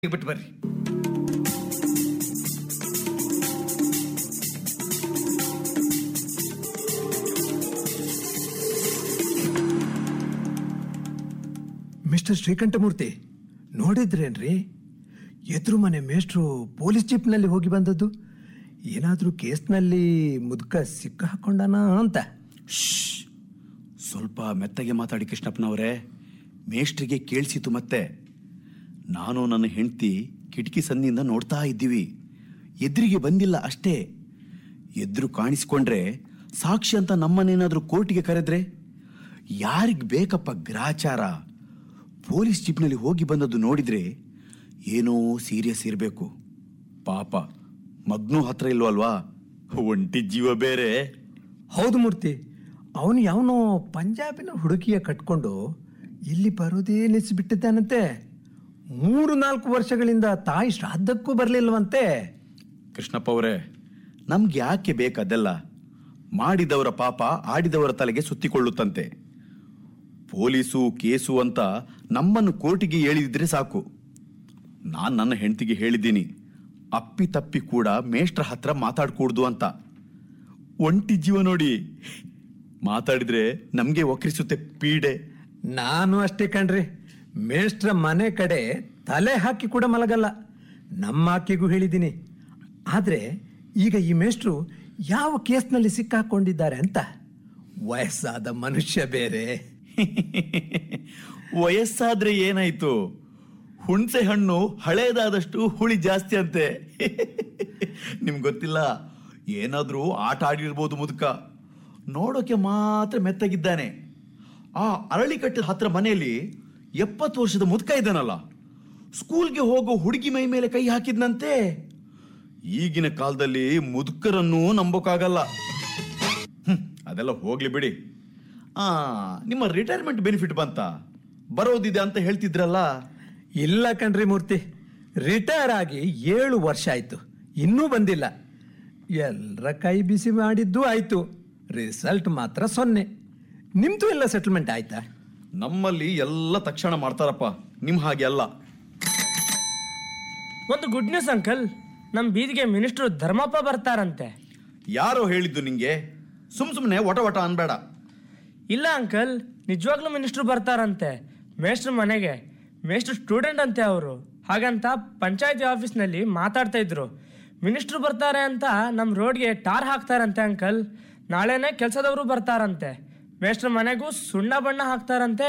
ಬಿಟ್ಟು ಬರ್ರಿ ಮಿಸ್ಟರ್ ಶ್ರೀಕಂಠಮೂರ್ತಿ ನೋಡಿದ್ರೇನ್ರಿ ಎದುರು ಮನೆ ಮೇಷ್ಟ್ರು ಪೊಲೀಸ್ ಜೀಪ್ನಲ್ಲಿ ಹೋಗಿ ಬಂದದ್ದು ಏನಾದರೂ ಕೇಸ್ನಲ್ಲಿ ಮುದುಕ ಸಿಕ್ಕ ಹಾಕೊಂಡನ ಅಂತ ಸ್ವಲ್ಪ ಮೆತ್ತಗೆ ಮಾತಾಡಿ ಕೃಷ್ಣಪ್ಪನವರೇ ಮೇಷ್ಟ್ರಿಗೆ ಕೇಳಿಸಿತು ಮತ್ತೆ ನಾನು ನನ್ನ ಹೆಂಡತಿ ಕಿಟಕಿ ಸಂದಿಯಿಂದ ನೋಡ್ತಾ ಇದ್ದೀವಿ ಎದುರಿಗೆ ಬಂದಿಲ್ಲ ಅಷ್ಟೇ ಎದುರು ಕಾಣಿಸ್ಕೊಂಡ್ರೆ ಸಾಕ್ಷಿ ಅಂತ ನಮ್ಮನ್ನೇನಾದ್ರೂ ಕೋರ್ಟಿಗೆ ಕರೆದ್ರೆ ಯಾರಿಗೆ ಬೇಕಪ್ಪ ಗ್ರಾಚಾರ ಪೊಲೀಸ್ ಜೀಪ್ನಲ್ಲಿ ಹೋಗಿ ಬಂದದ್ದು ನೋಡಿದ್ರೆ ಏನೋ ಸೀರಿಯಸ್ ಇರಬೇಕು ಪಾಪ ಮಗ್ನೂ ಹತ್ರ ಇಲ್ವಲ್ವಾ ಒಂಟಿ ಜೀವ ಬೇರೆ ಹೌದು ಮೂರ್ತಿ ಅವನು ಯಾವನೋ ಪಂಜಾಬಿನ ಹುಡುಗಿಯ ಕಟ್ಕೊಂಡು ಇಲ್ಲಿ ಬರೋದೇ ನಿಲ್ಲಿಸಿಬಿಟ್ಟಿದ್ದಾನಂತೆ ಮೂರು ನಾಲ್ಕು ವರ್ಷಗಳಿಂದ ತಾಯಿ ಶ್ರಾದ್ದಕ್ಕೂ ಬರಲಿಲ್ವಂತೆ ಕೃಷ್ಣಪ್ಪ ಅವರೇ ನಮ್ಗೆ ಯಾಕೆ ಬೇಕದೆಲ್ಲ ಮಾಡಿದವರ ಪಾಪ ಆಡಿದವರ ತಲೆಗೆ ಸುತ್ತಿಕೊಳ್ಳುತ್ತಂತೆ ಪೊಲೀಸು ಕೇಸು ಅಂತ ನಮ್ಮನ್ನು ಕೋರ್ಟಿಗೆ ಹೇಳಿದ್ರೆ ಸಾಕು ನಾನು ನನ್ನ ಹೆಂಡತಿಗೆ ಹೇಳಿದ್ದೀನಿ ಅಪ್ಪಿ ತಪ್ಪಿ ಕೂಡ ಮೇಷ್ಟ್ರ ಹತ್ರ ಮಾತಾಡ್ಕೂಡ್ದು ಅಂತ ಒಂಟಿ ಜೀವ ನೋಡಿ ಮಾತಾಡಿದ್ರೆ ನಮ್ಗೆ ಒಕ್ಕರಿಸುತ್ತೆ ಪೀಡೆ ನಾನು ಅಷ್ಟೇ ಕಣ್ರಿ ಮೇಷ್ಟ್ರ ಮನೆ ಕಡೆ ತಲೆ ಹಾಕಿ ಕೂಡ ಮಲಗಲ್ಲ ನಮ್ಮ ಆಕೆಗೂ ಹೇಳಿದ್ದೀನಿ ಆದರೆ ಈಗ ಈ ಮೇಷ್ಟ್ರು ಯಾವ ಕೇಸ್ನಲ್ಲಿ ಸಿಕ್ಕಾಕೊಂಡಿದ್ದಾರೆ ಅಂತ ವಯಸ್ಸಾದ ಮನುಷ್ಯ ಬೇರೆ ವಯಸ್ಸಾದ್ರೆ ಏನಾಯ್ತು ಹುಣಸೆ ಹಣ್ಣು ಹಳೇದಾದಷ್ಟು ಹುಳಿ ಜಾಸ್ತಿ ಅಂತೆ ನಿಮ್ಗೆ ಗೊತ್ತಿಲ್ಲ ಏನಾದ್ರೂ ಆಟ ಆಡಿರ್ಬೋದು ಮುದುಕ ನೋಡೋಕೆ ಮಾತ್ರ ಮೆತ್ತಗಿದ್ದಾನೆ ಆ ಅರಳಿಕಟ್ಟೆ ಹತ್ರ ಮನೆಯಲ್ಲಿ ಎಪ್ಪತ್ತು ವರ್ಷದ ಮುದುಕ ಇದ್ದಾನಲ್ಲ ಸ್ಕೂಲ್ಗೆ ಹೋಗೋ ಹುಡುಗಿ ಮೈ ಮೇಲೆ ಕೈ ಹಾಕಿದ್ನಂತೆ ಈಗಿನ ಕಾಲದಲ್ಲಿ ಮುದುಕರನ್ನು ನಂಬೋಕ್ಕಾಗಲ್ಲ ಹ್ಮ್, ಅದೆಲ್ಲ ಹೋಗ್ಲಿ ಬಿಡಿ ಆ ನಿಮ್ಮ ರಿಟೈರ್ಮೆಂಟ್ ಬೆನಿಫಿಟ್ ಬಂತ ಬರೋದಿದೆ ಅಂತ ಹೇಳ್ತಿದ್ರಲ್ಲ ಇಲ್ಲ ಕಣ್ರಿ ಮೂರ್ತಿ ರಿಟೈರ್ ಆಗಿ ಏಳು ವರ್ಷ ಆಯ್ತು ಇನ್ನೂ ಬಂದಿಲ್ಲ ಎಲ್ಲರ ಕೈ ಬಿಸಿ ಮಾಡಿದ್ದು ಆಯ್ತು ರಿಸಲ್ಟ್ ಮಾತ್ರ ಸೊನ್ನೆ ನಿಮ್ದು ಎಲ್ಲ ಸೆಟಲ್ಮೆಂಟ್ ಆಯ್ತಾ ನಮ್ಮಲ್ಲಿ ಎಲ್ಲ ತಕ್ಷಣ ಮಾಡ್ತಾರಪ್ಪ ನಿಮ್ ಹಾಗೆ ಅಲ್ಲ ಒಂದು ಗುಡ್ ನ್ಯೂಸ್ ಅಂಕಲ್ ನಮ್ಮ ಬೀದಿಗೆ ಮಿನಿಸ್ಟ್ರು ಧರ್ಮಪ್ಪ ಬರ್ತಾರಂತೆ ಯಾರೋ ಹೇಳಿದ್ದು ನಿಂಗೆ ಸುಮ್ ಸುಮ್ನೆ ಒಟ ಒಟ ಅನ್ಬೇಡ ಇಲ್ಲ ಅಂಕಲ್ ನಿಜವಾಗ್ಲೂ ಮಿನಿಸ್ಟ್ರು ಬರ್ತಾರಂತೆ ಮೇಷ್ಟ್ರ ಮನೆಗೆ ಮೇಷ್ಟ್ರು ಸ್ಟೂಡೆಂಟ್ ಅಂತೆ ಅವರು ಹಾಗಂತ ಪಂಚಾಯತಿ ಆಫೀಸ್ನಲ್ಲಿ ಮಾತಾಡ್ತಾ ಇದ್ರು ಮಿನಿಸ್ಟ್ರು ಬರ್ತಾರೆ ಅಂತ ನಮ್ಮ ರೋಡ್ಗೆ ಟಾರ್ ಹಾಕ್ತಾರಂತೆ ಅಂಕಲ್ ನಾಳೆನೇ ಕೆಲಸದವರು ಬರ್ತಾರಂತೆ ಮೇಷ್ಟ್ರ ಮನೆಗೂ ಸುಣ್ಣ ಬಣ್ಣ ಹಾಕ್ತಾರಂತೆ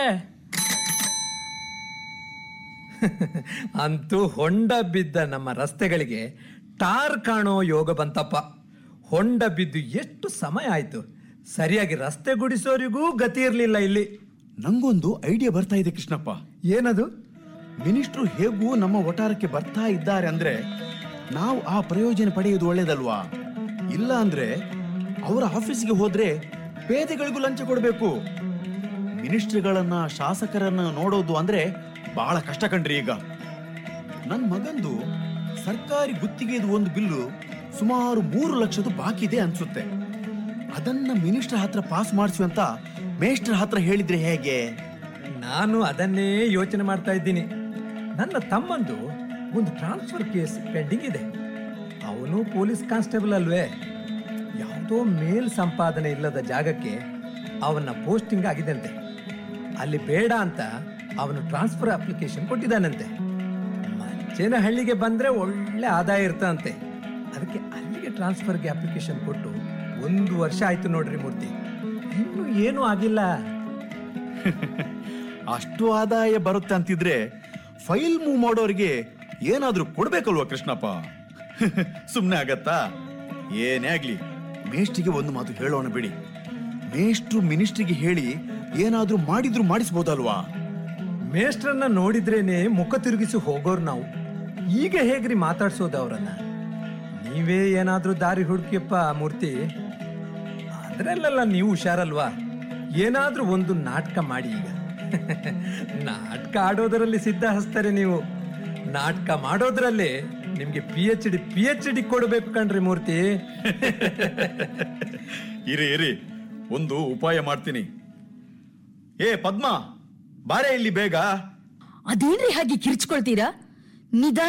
ಅಂತೂ ಹೊಂಡ ಬಿದ್ದ ನಮ್ಮ ರಸ್ತೆಗಳಿಗೆ ಟಾರ್ ಕಾಣೋ ಯೋಗ ಬಂತಪ್ಪ ಹೊಂಡ ಬಿದ್ದು ಎಷ್ಟು ಸಮಯ ಆಯ್ತು ಸರಿಯಾಗಿ ರಸ್ತೆ ಗುಡಿಸೋರಿಗೂ ಗತಿ ಇರಲಿಲ್ಲ ಇಲ್ಲಿ ನಂಗೊಂದು ಐಡಿಯಾ ಬರ್ತಾ ಇದೆ ಕೃಷ್ಣಪ್ಪ ಏನದು ಮಿನಿಸ್ಟ್ರು ಹೇಗೂ ನಮ್ಮ ಒಟಾರಕ್ಕೆ ಬರ್ತಾ ಇದ್ದಾರೆ ಅಂದ್ರೆ ನಾವು ಆ ಪ್ರಯೋಜನ ಪಡೆಯುವುದು ಒಳ್ಳೇದಲ್ವಾ ಇಲ್ಲ ಅಂದ್ರೆ ಅವರ ಆಫೀಸ್ಗೆ ಹೋದ್ರೆ ಪೇದೆಗಳಿಗೂ ಲಂಚ ಕೊಡಬೇಕು ಮಿನಿಸ್ಟ್ರಿಗಳನ್ನ ಶಾಸಕರನ್ನ ನೋಡೋದು ಅಂದ್ರೆ ಬಹಳ ಕಷ್ಟ ಕಂಡ್ರಿ ಈಗ ನನ್ನ ಮಗಂದು ಸರ್ಕಾರಿ ಗುತ್ತಿಗೆದು ಒಂದು ಬಿಲ್ಲು ಸುಮಾರು ಮೂರು ಲಕ್ಷದ ಬಾಕಿ ಇದೆ ಅನ್ಸುತ್ತೆ ಅದನ್ನ ಮಿನಿಸ್ಟರ್ ಹತ್ರ ಪಾಸ್ ಮಾಡಿಸಿ ಅಂತ ಮೇಸ್ಟರ್ ಹತ್ರ ಹೇಳಿದ್ರೆ ಹೇಗೆ ನಾನು ಅದನ್ನೇ ಯೋಚನೆ ಮಾಡ್ತಾ ಇದ್ದೀನಿ ನನ್ನ ತಮ್ಮಂದು ಒಂದು ಟ್ರಾನ್ಸ್ಫರ್ ಕೇಸ್ ಪೆಂಡಿಂಗ್ ಇದೆ ಅವನು ಪೊಲೀಸ್ ಕಾನ್ಸ್ಟೇಬಲ್ ಅಲ್ವೇ ಯಾವುದೋ ಮೇಲ್ ಸಂಪಾದನೆ ಇಲ್ಲದ ಜಾಗಕ್ಕೆ ಅವನ ಪೋಸ್ಟಿಂಗ್ ಆಗಿದಂತೆ ಅಲ್ಲಿ ಬೇಡ ಅಂತ ಅವನು ಟ್ರಾನ್ಸ್ಫರ್ ಅಪ್ಲಿಕೇಶನ್ ಕೊಟ್ಟಿದ್ದಾನಂತೆ ಮಂಚೇನಹಳ್ಳಿಗೆ ಬಂದ್ರೆ ಒಳ್ಳೆ ಆದಾಯ ಇರ್ತಂತೆ ಅದಕ್ಕೆ ಅಲ್ಲಿಗೆ ಟ್ರಾನ್ಸ್ಫರ್ಗೆ ಅಪ್ಲಿಕೇಶನ್ ಕೊಟ್ಟು ಒಂದು ವರ್ಷ ಆಯ್ತು ನೋಡ್ರಿ ಮೂರ್ತಿ ಇನ್ನೂ ಏನೂ ಆಗಿಲ್ಲ ಅಷ್ಟು ಆದಾಯ ಬರುತ್ತೆ ಅಂತಿದ್ರೆ ಫೈಲ್ ಮೂವ್ ಮಾಡೋರಿಗೆ ಏನಾದ್ರೂ ಕೊಡ್ಬೇಕಲ್ವಾ ಕೃಷ್ಣಪ್ಪ ಸುಮ್ಮನೆ ಆಗತ್ತಾ ಏನೇ ಆಗ್ಲಿ ಮೇಷ್ಟ್ರಿಗೆ ಒಂದು ಮಾತು ಹೇಳೋಣ ಬಿಡಿ ಮೇಷ್ಟ್ರು ಮಿನಿಸ್ಟ್ರಿಗೆ ಹೇಳಿ ಏನಾದ್ರೂ ಮಾಡಿದ್ರು ಮಾಡಿಸ್ಬೋದಲ್ವಾ ಮೇಷ್ಟ್ರನ್ನ ನೋಡಿದ್ರೇನೆ ಮುಖ ತಿರುಗಿಸಿ ಹೋಗೋರು ನಾವು ಈಗ ಹೇಗ್ರಿ ಮಾತಾಡ್ಸೋದು ಅವರನ್ನ ನೀವೇ ಏನಾದ್ರೂ ದಾರಿ ಹುಡುಕಿಯಪ್ಪ ಮೂರ್ತಿ ಅದ್ರಲ್ಲೆಲ್ಲ ನೀವು ಹುಷಾರಲ್ವಾ ಏನಾದ್ರೂ ಒಂದು ನಾಟಕ ಮಾಡಿ ಈಗ ನಾಟಕ ಆಡೋದರಲ್ಲಿ ಸಿದ್ಧ ಹಸ್ತಾರೆ ನೀವು ನಾಟಕ ಮಾಡೋದ್ರಲ್ಲಿ ನಿಮ್ಗೆ P H D P H D ಕೊಡ್ಬೇಕು ಕಣ್ರಿ ಮೂರ್ತಿ ಇರಿ ಇರಿ ಒಂದು ಉಪಾಯ ಮಾಡ್ತೀನಿ ಏ ಪದ್ಮ ಬಾರೆ ಇಲ್ಲಿ ಬೇಗ ಅದೇನ್ರಿ ಹಾಗೆ ಕಿರ್ಚ್ಕೊಳ್ತೀರಾ ನಿಧಾನ